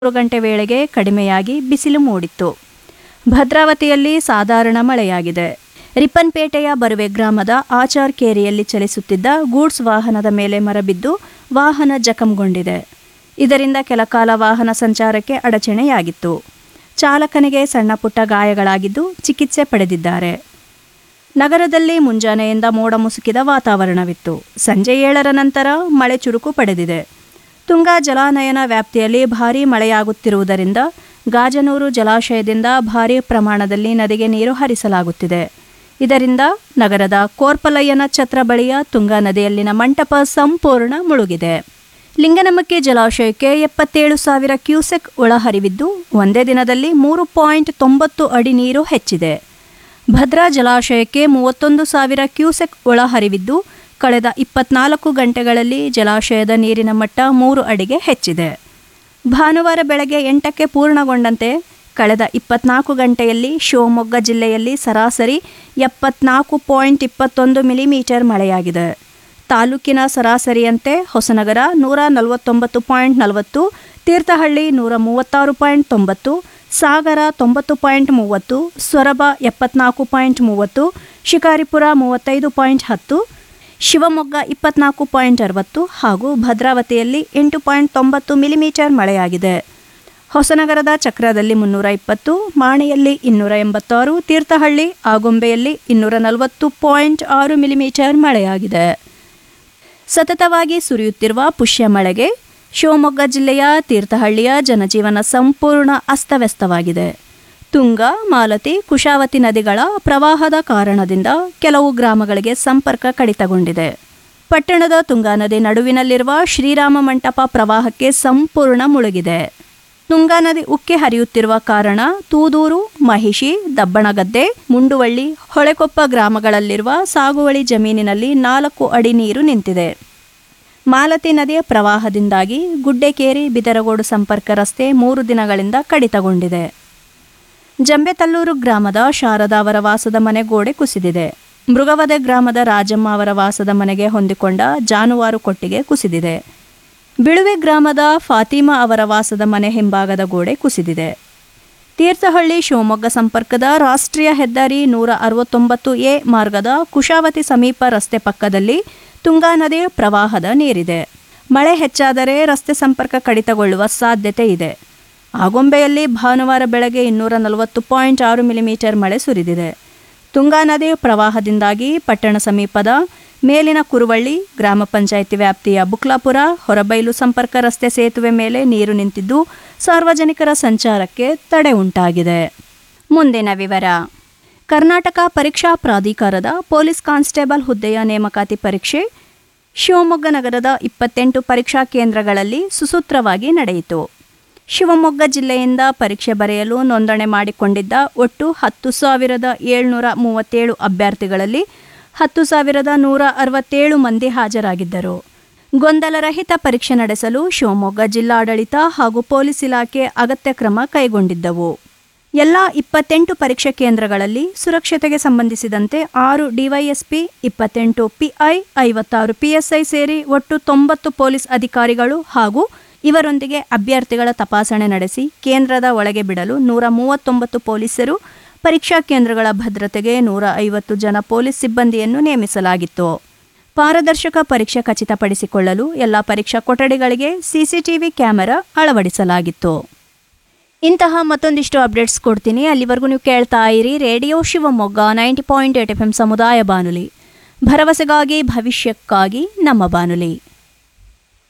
ಮೂರು ಗಂಟೆ ವೇಳೆಗೆ ಕಡಿಮೆಯಾಗಿ ಬಿಸಿಲು ಮೂಡಿತ್ತು ಭದ್ರಾವತಿಯಲ್ಲಿ ಸಾಧಾರಣ ಮಳೆಯಾಗಿದೆ ರಿಪ್ಪನ್ಪೇಟೆಯ ಬರುವೆ ಗ್ರಾಮದ ಆಚಾರ್ ಕೇರಿಯಲ್ಲಿ ಚಲಿಸುತ್ತಿದ್ದ ಗೂಡ್ಸ್ ವಾಹನದ ಮೇಲೆ ಮರಬಿದ್ದು ವಾಹನ ಜಖಂಗೊಂಡಿದೆ ಇದರಿಂದ ಕೆಲಕಾಲ ವಾಹನ ಸಂಚಾರಕ್ಕೆ ಅಡಚಣೆಯಾಗಿತ್ತು ಚಾಲಕನಿಗೆ ಸಣ್ಣ ಪುಟ್ಟ ಗಾಯಗಳಾಗಿದ್ದು ಚಿಕಿತ್ಸೆ ಪಡೆದಿದ್ದಾರೆ ನಗರದಲ್ಲಿ ಮುಂಜಾನೆಯಿಂದ ಮೋಡ ಮುಸುಕಿದ ವಾತಾವರಣವಿತ್ತು ಸಂಜೆ ಏಳರ ನಂತರ ಮಳೆ ಚುರುಕು ಪಡೆದಿದೆ ತುಂಗಾ ಜಲಾನಯನ ವ್ಯಾಪ್ತಿಯಲ್ಲಿ ಭಾರೀ ಮಳೆಯಾಗುತ್ತಿರುವುದರಿಂದ ಗಾಜನೂರು ಜಲಾಶಯದಿಂದ ಭಾರೀ ಪ್ರಮಾಣದಲ್ಲಿ ನದಿಗೆ ನೀರು ಹರಿಸಲಾಗುತ್ತಿದೆ ಇದರಿಂದ ನಗರದ ಕೋರ್ಪಲಯ್ಯನ ಛತ್ರ ಬಳಿಯ ತುಂಗಾ ನದಿಯಲ್ಲಿನ ಮಂಟಪ ಸಂಪೂರ್ಣ ಮುಳುಗಿದೆ ಲಿಂಗನಮಕ್ಕಿ ಜಲಾಶಯಕ್ಕೆ ಎಪ್ಪತ್ತೇಳು ಸಾವಿರ ಕ್ಯೂಸೆಕ್ ಒಳಹರಿವಿದ್ದು ಒಂದೇ ದಿನದಲ್ಲಿ ಮೂರು ಪಾಯಿಂಟ್ ತೊಂಬತ್ತು ಅಡಿ ನೀರು ಹೆಚ್ಚಿದೆ ಭದ್ರಾ ಜಲಾಶಯಕ್ಕೆ ಮೂವತ್ತೊಂದು ಸಾವಿರ ಕ್ಯೂಸೆಕ್ ಒಳಹರಿವಿದ್ದು ಕಳೆದ ಇಪ್ಪತ್ನಾಲ್ಕು ಗಂಟೆಗಳಲ್ಲಿ ಜಲಾಶಯದ ನೀರಿನ ಮಟ್ಟ ಮೂರು ಅಡಿಗೆ ಹೆಚ್ಚಿದೆ ಭಾನುವಾರ ಬೆಳಗ್ಗೆ ಎಂಟಕ್ಕೆ ಪೂರ್ಣಗೊಂಡಂತೆ ಕಳೆದ ಇಪ್ಪತ್ನಾಲ್ಕು ಗಂಟೆಯಲ್ಲಿ ಶಿವಮೊಗ್ಗ ಜಿಲ್ಲೆಯಲ್ಲಿ ಸರಾಸರಿ ಎಪ್ಪತ್ನಾಲ್ಕು ಪಾಯಿಂಟ್ ಇಪ್ಪತ್ತೊಂದು ಮಿಲಿಮೀಟರ್ ಮಳೆಯಾಗಿದೆ ತಾಲೂಕಿನ ಸರಾಸರಿಯಂತೆ ಹೊಸನಗರ ನೂರ ನಲವತ್ತೊಂಬತ್ತು ಪಾಯಿಂಟ್ ನಲವತ್ತು ತೀರ್ಥಹಳ್ಳಿ ನೂರ ಮೂವತ್ತಾರು ಪಾಯಿಂಟ್ ತೊಂಬತ್ತು ಸಾಗರ ತೊಂಬತ್ತು ಪಾಯಿಂಟ್ ಮೂವತ್ತು ಸೊರಬ ಎಪ್ಪತ್ನಾಲ್ಕು ಪಾಯಿಂಟ್ ಮೂವತ್ತು ಶಿಕಾರಿಪುರ ಮೂವತ್ತೈದು ಪಾಯಿಂಟ್ ಹತ್ತು ಶಿವಮೊಗ್ಗ ಇಪ್ಪತ್ನಾಲ್ಕು ಪಾಯಿಂಟ್ ಅರವತ್ತು ಹಾಗೂ ಭದ್ರಾವತಿಯಲ್ಲಿ ಎಂಟು ಪಾಯಿಂಟ್ ತೊಂಬತ್ತು ಮಿಲಿಮೀಟರ್ ಮಳೆಯಾಗಿದೆ ಹೊಸನಗರದ ಚಕ್ರದಲ್ಲಿ ಮುನ್ನೂರ ಇಪ್ಪತ್ತು ಮಾಣಿಯಲ್ಲಿ ಇನ್ನೂರ ಎಂಬತ್ತಾರು ತೀರ್ಥಹಳ್ಳಿ ಆಗೊಂಬೆಯಲ್ಲಿ ಇನ್ನೂರ ನಲವತ್ತು ಪಾಯಿಂಟ್ ಆರು ಮಿಲಿಮೀಟರ್ ಮಳೆಯಾಗಿದೆ ಸತತವಾಗಿ ಸುರಿಯುತ್ತಿರುವ ಪುಷ್ಯ ಮಳೆಗೆ ಶಿವಮೊಗ್ಗ ಜಿಲ್ಲೆಯ ತೀರ್ಥಹಳ್ಳಿಯ ಜನಜೀವನ ಸಂಪೂರ್ಣ ಅಸ್ತವ್ಯಸ್ತವಾಗಿದೆ ತುಂಗ ಮಾಲತಿ ಕುಶಾವತಿ ನದಿಗಳ ಪ್ರವಾಹದ ಕಾರಣದಿಂದ ಕೆಲವು ಗ್ರಾಮಗಳಿಗೆ ಸಂಪರ್ಕ ಕಡಿತಗೊಂಡಿದೆ ಪಟ್ಟಣದ ತುಂಗಾ ನದಿ ನಡುವಿನಲ್ಲಿರುವ ಶ್ರೀರಾಮ ಮಂಟಪ ಪ್ರವಾಹಕ್ಕೆ ಸಂಪೂರ್ಣ ಮುಳುಗಿದೆ ತುಂಗಾ ನದಿ ಉಕ್ಕಿ ಹರಿಯುತ್ತಿರುವ ಕಾರಣ ತೂದೂರು ಮಹಿಷಿ ದಬ್ಬಣಗದ್ದೆ ಮುಂಡುವಳ್ಳಿ ಹೊಳೆಕೊಪ್ಪ ಗ್ರಾಮಗಳಲ್ಲಿರುವ ಸಾಗುವಳಿ ಜಮೀನಿನಲ್ಲಿ ನಾಲ್ಕು ಅಡಿ ನೀರು ನಿಂತಿದೆ ಮಾಲತಿ ನದಿಯ ಪ್ರವಾಹದಿಂದಾಗಿ ಗುಡ್ಡೆಕೇರಿ ಬಿದರಗೋಡು ಸಂಪರ್ಕ ರಸ್ತೆ ಮೂರು ದಿನಗಳಿಂದ ಕಡಿತಗೊಂಡಿದೆ ಜಂಬೆತಲ್ಲೂರು ಗ್ರಾಮದ ಶಾರದಾ ಅವರ ವಾಸದ ಮನೆ ಗೋಡೆ ಕುಸಿದಿದೆ ಮೃಗವದೆ ಗ್ರಾಮದ ರಾಜಮ್ಮ ಅವರ ವಾಸದ ಮನೆಗೆ ಹೊಂದಿಕೊಂಡ ಜಾನುವಾರು ಕೊಟ್ಟಿಗೆ ಕುಸಿದಿದೆ ಬಿಳುವೆ ಗ್ರಾಮದ ಫಾತಿಮಾ ಅವರ ವಾಸದ ಮನೆ ಹಿಂಭಾಗದ ಗೋಡೆ ಕುಸಿದಿದೆ ತೀರ್ಥಹಳ್ಳಿ ಶಿವಮೊಗ್ಗ ಸಂಪರ್ಕದ ರಾಷ್ಟ್ರೀಯ ಹೆದ್ದಾರಿ ನೂರ ಅರವತ್ತೊಂಬತ್ತು ಎ ಮಾರ್ಗದ ಕುಶಾವತಿ ಸಮೀಪ ರಸ್ತೆ ಪಕ್ಕದಲ್ಲಿ ತುಂಗಾ ನದಿಯ ಪ್ರವಾಹದ ನೀರಿದೆ ಮಳೆ ಹೆಚ್ಚಾದರೆ ರಸ್ತೆ ಸಂಪರ್ಕ ಕಡಿತಗೊಳ್ಳುವ ಸಾಧ್ಯತೆ ಇದೆ ಆಗೊಂಬೆಯಲ್ಲಿ ಭಾನುವಾರ ಬೆಳಗ್ಗೆ ಇನ್ನೂರ ನಲವತ್ತು ಪಾಯಿಂಟ್ ಆರು ಮಿಲಿಮೀಟರ್ ಮಳೆ ಸುರಿದಿದೆ ತುಂಗಾ ನದಿ ಪ್ರವಾಹದಿಂದಾಗಿ ಪಟ್ಟಣ ಸಮೀಪದ ಮೇಲಿನ ಕುರುವಳ್ಳಿ ಗ್ರಾಮ ಪಂಚಾಯಿತಿ ವ್ಯಾಪ್ತಿಯ ಬುಕ್ಲಾಪುರ ಹೊರಬೈಲು ಸಂಪರ್ಕ ರಸ್ತೆ ಸೇತುವೆ ಮೇಲೆ ನೀರು ನಿಂತಿದ್ದು ಸಾರ್ವಜನಿಕರ ಸಂಚಾರಕ್ಕೆ ತಡೆ ಉಂಟಾಗಿದೆ ಮುಂದಿನ ವಿವರ ಕರ್ನಾಟಕ ಪರೀಕ್ಷಾ ಪ್ರಾಧಿಕಾರದ ಪೊಲೀಸ್ ಕಾನ್ಸ್ಟೇಬಲ್ ಹುದ್ದೆಯ ನೇಮಕಾತಿ ಪರೀಕ್ಷೆ ಶಿವಮೊಗ್ಗ ನಗರದ ಇಪ್ಪತ್ತೆಂಟು ಪರೀಕ್ಷಾ ಕೇಂದ್ರಗಳಲ್ಲಿ ಸುಸೂತ್ರವಾಗಿ ನಡೆಯಿತು ಶಿವಮೊಗ್ಗ ಜಿಲ್ಲೆಯಿಂದ ಪರೀಕ್ಷೆ ಬರೆಯಲು ನೋಂದಣಿ ಮಾಡಿಕೊಂಡಿದ್ದ ಒಟ್ಟು ಹತ್ತು ಸಾವಿರದ ಏಳ್ನೂರ ಮೂವತ್ತೇಳು ಅಭ್ಯರ್ಥಿಗಳಲ್ಲಿ ಹತ್ತು ಸಾವಿರದ ನೂರ ಅರವತ್ತೇಳು ಮಂದಿ ಹಾಜರಾಗಿದ್ದರು ಗೊಂದಲರಹಿತ ಪರೀಕ್ಷೆ ನಡೆಸಲು ಶಿವಮೊಗ್ಗ ಜಿಲ್ಲಾಡಳಿತ ಹಾಗೂ ಪೊಲೀಸ್ ಇಲಾಖೆ ಅಗತ್ಯ ಕ್ರಮ ಕೈಗೊಂಡಿದ್ದವು ಎಲ್ಲ ಇಪ್ಪತ್ತೆಂಟು ಪರೀಕ್ಷಾ ಕೇಂದ್ರಗಳಲ್ಲಿ ಸುರಕ್ಷತೆಗೆ ಸಂಬಂಧಿಸಿದಂತೆ ಆರು ಡಿವೈಎಸ್ಪಿ ಇಪ್ಪತ್ತೆಂಟು ಪಿಐ ಐವತ್ತಾರು ಪಿಎಸ್ಐ ಸೇರಿ ಒಟ್ಟು ತೊಂಬತ್ತು ಪೊಲೀಸ್ ಅಧಿಕಾರಿಗಳು ಹಾಗೂ ಇವರೊಂದಿಗೆ ಅಭ್ಯರ್ಥಿಗಳ ತಪಾಸಣೆ ನಡೆಸಿ ಕೇಂದ್ರದ ಒಳಗೆ ಬಿಡಲು ನೂರ ಮೂವತ್ತೊಂಬತ್ತು ಪೊಲೀಸರು ಪರೀಕ್ಷಾ ಕೇಂದ್ರಗಳ ಭದ್ರತೆಗೆ ನೂರ ಐವತ್ತು ಜನ ಪೊಲೀಸ್ ಸಿಬ್ಬಂದಿಯನ್ನು ನೇಮಿಸಲಾಗಿತ್ತು ಪಾರದರ್ಶಕ ಪರೀಕ್ಷೆ ಖಚಿತಪಡಿಸಿಕೊಳ್ಳಲು ಎಲ್ಲ ಪರೀಕ್ಷಾ ಕೊಠಡಿಗಳಿಗೆ ಸಿಸಿಟಿವಿ ಕ್ಯಾಮೆರಾ ಅಳವಡಿಸಲಾಗಿತ್ತು ಇಂತಹ ಮತ್ತೊಂದಿಷ್ಟು ಅಪ್ಡೇಟ್ಸ್ ಕೊಡ್ತೀನಿ ಅಲ್ಲಿವರೆಗೂ ನೀವು ಕೇಳ್ತಾ ಇರಿ radio Shivamogga ninety point eight F M ಸಮುದಾಯ ಬಾನುಲಿ ಭರವಸೆಗಾಗಿ ಭವಿಷ್ಯಕ್ಕಾಗಿ ನಮ್ಮ ಬಾನುಲಿ